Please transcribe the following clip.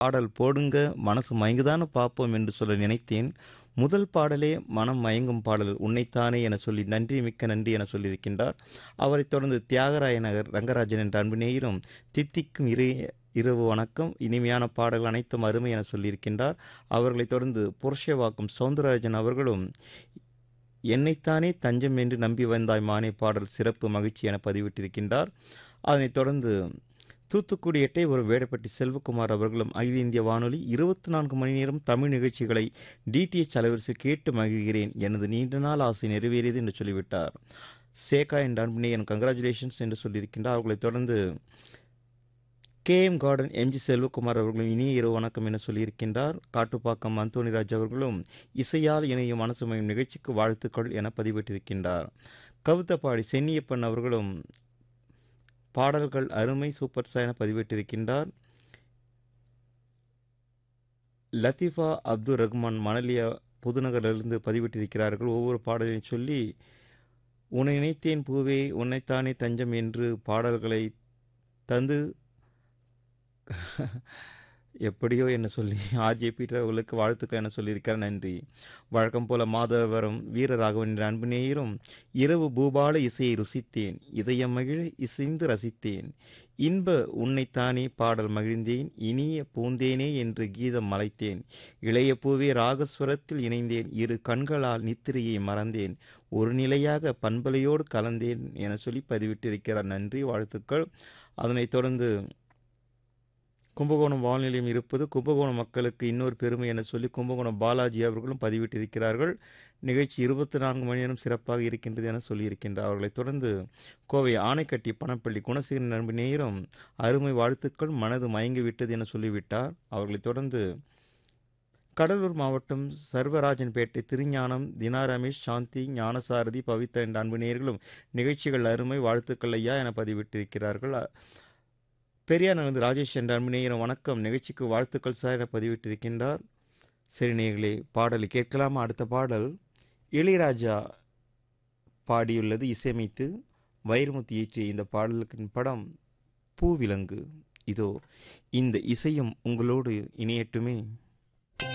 பாடல் போடுங்க மனசு மயங்குதான்னு பார்ப்போம் என்று சொல்ல நினைத்தேன் முதல் பாடலே மனம் மயங்கும் பாடல் உன்னைத்தானே என சொல்லி நன்றி மிக்க நன்றி என சொல்லியிருக்கின்றார் அவரைத் தொடர்ந்து தியாகராய நகர் ரங்கராஜன் என்ற அன்பு நேயரும் தித்திக்கும் இரு இரவு வணக்கம் இனிமையான பாடல்கள் அனைத்தும் அருமை என சொல்லியிருக்கின்றார் அவர்களைத் தொடர்ந்து புருஷவாக்கும் சவுந்தரராஜன் அவர்களும் என்னைத்தானே தஞ்சம் என்று நம்பி வந்தாய் மானே பாடல் சிறப்பு மகிழ்ச்சி என பதிவிட்டிருக்கின்றார் அதனைத் தொடர்ந்து தூத்துக்குடி எட்டை ஒரு வேடப்பட்டி செல்வகுமார் அவர்களும் அகில இந்திய வானொலி இருபத்தி நான்கு மணி நேரம் தமிழ் நிகழ்ச்சிகளை டிடிஎச் அலைவரிசை கேட்டு மகிழ்கிறேன் எனது நீண்ட நாள் ஆசை நிறைவேறியது என்று சொல்லிவிட்டார் சேகா என்ற அன்பினை என் கங்க்ராச்சுலேஷன்ஸ் என்று சொல்லியிருக்கின்றார் அவர்களைத் தொடர்ந்து K M garden MG Selvakumar அவர்களும் இனிய இரவு வணக்கம் என சொல்லியிருக்கின்றார் காட்டுப்பாக்கம் அந்தோணிராஜ் அவர்களும் இசையால் இணையும் மனசுமையும் நிகழ்ச்சிக்கு வாழ்த்துக்கள் என பதிவிட்டிருக்கின்றார் கவுத்தப்பாடி சென்னியப்பன் அவர்களும் பாடல்கள் அருமை சூப்பர் ஸ்டார் என பதிவிட்டிருக்கின்றார் லத்தீஃபா அப்துல் ரஹ்மான் மணலியா புதுநகரிலிருந்து பதிவிட்டிருக்கிறார்கள் ஒவ்வொரு பாடலையும் சொல்லி உன்னை நினைத்தேன் பூவே உன்னைத்தானே தஞ்சம் என்று பாடல்களை தந்து எப்படியோ என்ன சொல்லி ஆர்ஜே பீட்டர் அவர்களுக்கு வாழ்த்துக்கள் என சொல்லியிருக்கார் நன்றி வழக்கம் போல மாதவரம் வீரராகவன் என்ற அன்பு நேயரும் இரவு பூபால இசையை ருசித்தேன் இதயம் மகிழ இசைந்து ரசித்தேன் இன்ப உன்னைத்தானே பாடல் மகிழ்ந்தேன் இனிய பூந்தேனே என்று கீதம் மலைத்தேன் இளைய பூவே ராகஸ்வரத்தில் இணைந்தேன் இரு கண்களால் நித்திரையை மறந்தேன் ஒரு நிலையாக பண்பலையோடு கலந்தேன் என சொல்லி பதிவிட்டிருக்கிறார் நன்றி வாழ்த்துக்கள் அதனைத் தொடர்ந்து கும்பகோணம் வால்நிலையம் இருப்பது கும்பகோணம் மக்களுக்கு இன்னொரு பெருமை என சொல்லி கும்பகோணம் பாலாஜி அவர்களும் பதிவிட்டிருக்கிறார்கள் நிகழ்ச்சி இருபத்தி நான்கு மணி நேரம் சிறப்பாக இருக்கின்றது என சொல்லியிருக்கின்றார் அவர்களைத் தொடர்ந்து கோவை ஆணைக்கட்டி பணப்பள்ளி குணசேகரன் நண்பு நேரம் அருமை வாழ்த்துக்கள் மனது மயங்கி விட்டது என சொல்லிவிட்டார் அவர்களைத் தொடர்ந்து கடலூர் மாவட்டம் சர்வராஜன்பேட்டை திருஞானம் தினா ரமேஷ் சாந்தி ஞானசாரதி பவித்ரா என்ற அன்பு நேயர்களும் நிகழ்ச்சிகள் அருமை வாழ்த்துக்கள் ஐயா என பதிவிட்டிருக்கிறார்கள் பெரியார் நகர்ந்து ராஜேஷ் என்ற அன்பு நேயரும் வணக்கம் நிகழ்ச்சிக்கு வாழ்த்துக்கள் சார் என பதிவிட்டிருக்கின்றார் சரி நேயர்களே பாடலை கேட்கலாமா அடுத்த பாடல் இளையராஜா பாடியுள்ளது இசையமைத்து வைரமுத்து இயற்றிய இந்த பாடலுக்கு படம் பூவிலங்கு இதோ இந்த இசையும் உங்களோடு இணையட்டுமே